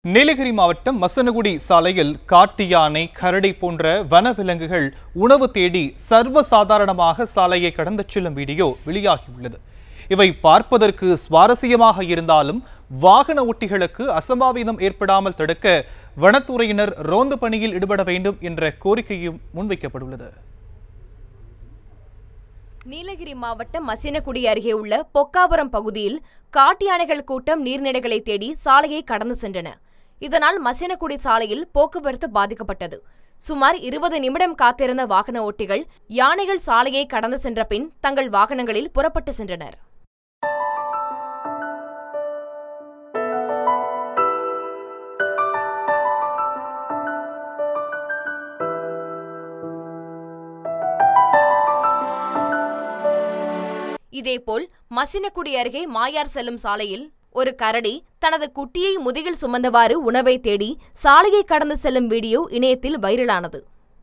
நீலகிரி மாவட்டம் மசனகுடி சாலையில் காட்டு யானை கரடி போன்ற வனவிலங்குகள் உணவு தேடி சர்வசாதாரணமாக சாலையை கடந்து செல்லும் வீடியோ வெளியாகியுள்ளது இவை பார்ப்பதற்கு சுவாரஸ்யமாக இருந்தாலும் வாகன ஓட்டிகளுக்கு அசம்பாவிதம் ஏற்படாமல் தடுக்க வனத்துறையினர் ரோந்து பணியில் ஈடுபட வேண்டும் என்ற கோரிக்கையும் முன்வைக்கப்பட்டுள்ளது நீலகிரி மாவட்டம் மசினகுடி அருகே உள்ள பொக்காபுரம் பகுதியில் காட்டு யானைகள் கூட்டம் நீர்நிலைகளை தேடி சாலையை கடந்து சென்றன இதனால் மசினகுடி சாலையில் போக்குவரத்து பாதிக்கப்பட்டது சுமார் இருபது நிமிடம் காத்திருந்த வாகன ஓட்டிகள் யானைகள் சாலையை கடந்து சென்ற பின் தங்கள் வாகனங்களில் புறப்பட்டு சென்றனர் இதேபோல் மசினகுடி அருகே மாயார் செல்லும் சாலையில் ஒரு கரடி தனது குட்டியை முதுகில் சுமந்தவாறு உணவை தேடி சாலையை கடந்து செல்லும் வீடியோ இணையத்தில் வைரலானது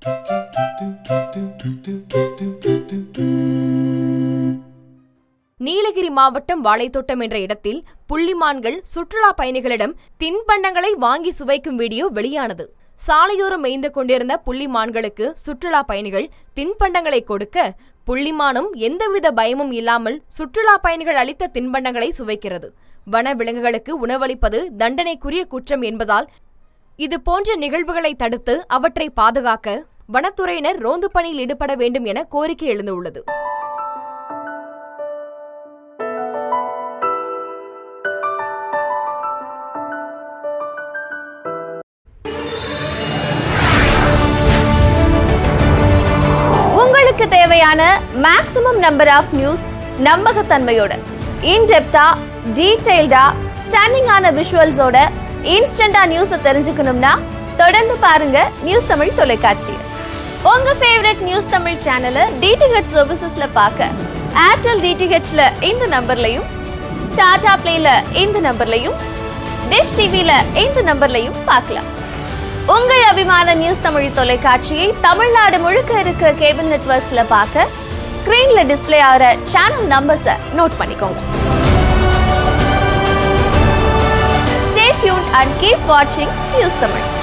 நீலகிரி மாவட்டம் வாழைத்தோட்டம் என்ற இடத்தில் புள்ளிமான்கள் சுற்றுலா பயணிகளிடம் தின்பண்டங்களை வாங்கி சுவைக்கும் வீடியோ வெளியானது சாலையோரம் மேய்ந்து கொண்டிருந்த புள்ளிமான்களுக்கு சுற்றுலா பயணிகள் தின்பண்டங்களை கொடுக்க புள்ளிமானும் எந்தவித பயமும் இல்லாமல் சுற்றுலா பயணிகள் அளித்த தின்பண்டங்களை சுவைக்கிறது வன விலங்குகளுக்கு உணவளிப்பது தண்டனைக்குரிய குற்றம் என்பதால் இது போன்ற நிகழ்வுகளை தடுத்து அவற்றை பாதுகாக்க வனத்துறையினர் ரோந்து பணியில் ஈடுபட வேண்டும் என கோரிக்கை எழுந்துள்ளது உங்களுக்கு தேவையான மேக்ஸிமம் நம்பர் ஆஃப் நியூஸ் நம்பகத்தன்மையோட இன்டெப்தா டீடைல்டா ஸ்டன்னிங்கான விஷுவல்ஸோட இன்ஸ்டண்டா நியூஸை தெரிஞ்சுக்கணும்னா தொடர்ந்து பாருங்க நியூஸ் தமிழ் தொலைக்காட்சியில் உங்க ஃபேவரட் நியூஸ் தமிழ் சேனலை டிடிஹெச் சர்வீசஸ்ல பார்க்க ஏர்டெல் டிடிஹெச்ல இந்த நம்பர்லையும் டாடா பிளேல இந்த நம்பர்லையும் டிஷ் டிவில இந்த நம்பர்லையும் பார்க்கலாம் உங்கள் அபிமான நியூஸ் தமிழ் தொலைக்காட்சியை தமிழ்நாடு முழுக்க இருக்க கேபிள் நெட்வொர்க்ஸ்ல பார்க்க ஸ்கிரீன்ல டிஸ்ப்ளே ஆகிற சேனல் நம்பர்ஸை நோட் பண்ணிக்கோங்க ஸ்டே டியூன் அண்ட் கீப் வாட்சிங் நியூஸ் தமிழ்